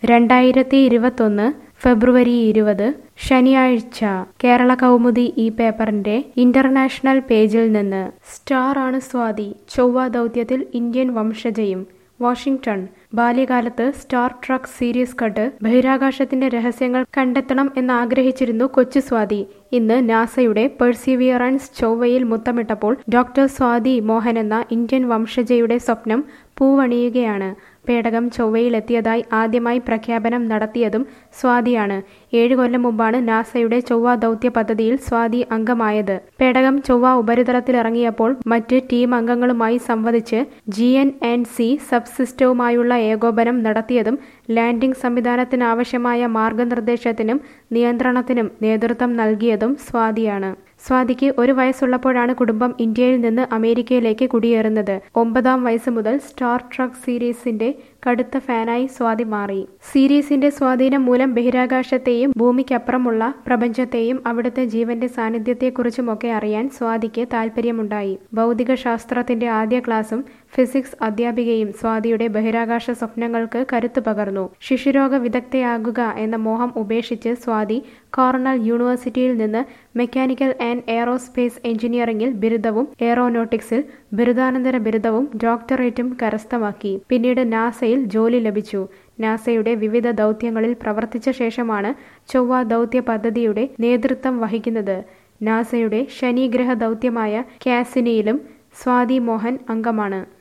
രണ്ടായിരത്തി ഇരുപത്തൊന്ന് ഫെബ്രുവരി ഇരുപത് ശനിയാഴ്ച കേരള കൗമുദി ഈ പേപ്പറിന്റെ ഇന്റർനാഷണൽ പേജിൽ നിന്ന് സ്റ്റാർ ആണ് സ്വാതി ചൊവ്വ ദൗത്യത്തിൽ ഇന്ത്യൻ വംശജയും വാഷിംഗ്ടൺ ബാല്യകാലത്ത് സ്റ്റാർ ട്രക്ക് സീരീസ് കണ്ട് ബഹിരാകാശത്തിന്റെ രഹസ്യങ്ങൾ കണ്ടെത്തണം എന്നാഗ്രഹിച്ചിരുന്നു കൊച്ചു സ്വാതി ഇന്ന് നാസയുടെ പെർസിവിയറൻസ് ചൊവ്വയിൽ മുത്തമിട്ടപ്പോൾ ഡോക്ടർ സ്വാതി മോഹൻ എന്ന ഇന്ത്യൻ വംശജയുടെ സ്വപ്നം പൂവണിയുകയാണ് പേടകം ചൊവ്വയിലെത്തിയതായി ആദ്യമായി പ്രഖ്യാപനം നടത്തിയതും സ്വാതിയാണ് ഏഴു കൊല്ലം മുമ്പാണ് നാസയുടെ ചൊവ്വ ദൗത്യ പദ്ധതിയിൽ സ്വാതി അംഗമായത് പേടകം ചൊവ്വ ഉപരിതലത്തിലിറങ്ങിയപ്പോൾ മറ്റ് ടീം അംഗങ്ങളുമായി സംവദിച്ച് ജി എൻ ആൻഡ് സി സബ് സിസ്റ്റവുമായുള്ള ഏകോപനം നടത്തിയതും ലാൻഡിംഗ് സംവിധാനത്തിനാവശ്യമായ മാർഗനിർദ്ദേശത്തിനും നിയന്ത്രണത്തിനും നേതൃത്വം നൽകിയതും സ്വാതിയാണ് സ്വാതിക്ക് ഒരു വയസ്സുള്ളപ്പോഴാണ് കുടുംബം ഇന്ത്യയിൽ നിന്ന് അമേരിക്കയിലേക്ക് കുടിയേറുന്നത് ഒമ്പതാം വയസ്സ് മുതൽ സ്റ്റാർ ട്രക്ക് സീരീസിന്റെ കടുത്ത ഫാനായി സ്വാതി മാറി സീരീസിന്റെ സ്വാധീനം മൂലം ബഹിരാകാശത്തെയും ഭൂമിക്കപ്പുറമുള്ള പ്രപഞ്ചത്തെയും അവിടുത്തെ ജീവന്റെ സാന്നിധ്യത്തെക്കുറിച്ചുമൊക്കെ അറിയാൻ സ്വാതിക്ക് താല്പര്യമുണ്ടായി ഭൗതിക ശാസ്ത്രത്തിന്റെ ആദ്യ ക്ലാസും ഫിസിക്സ് അധ്യാപികയും സ്വാതിയുടെ ബഹിരാകാശ സ്വപ്നങ്ങൾക്ക് കരുത്തു പകർന്നു ശിശുരോഗ വിദഗ്ധയാകുക എന്ന മോഹം ഉപേക്ഷിച്ച് സ്വാതി കോർണൽ യൂണിവേഴ്സിറ്റിയിൽ നിന്ന് മെക്കാനിക്കൽ ആൻഡ് എയറോസ്പേസ് എഞ്ചിനീയറിംഗിൽ ബിരുദവും എയറോനോട്ടിക്സിൽ ബിരുദാനന്തര ബിരുദവും ഡോക്ടറേറ്റും കരസ്ഥമാക്കി പിന്നീട് നാസയിൽ ജോലി ലഭിച്ചു നാസയുടെ വിവിധ ദൗത്യങ്ങളിൽ പ്രവർത്തിച്ച ശേഷമാണ് ചൊവ്വ ദൗത്യ പദ്ധതിയുടെ നേതൃത്വം വഹിക്കുന്നത് നാസയുടെ ശനിഗ്രഹ ദൗത്യമായ കാസിനിയിലും സ്വാതി മോഹൻ അംഗമാണ്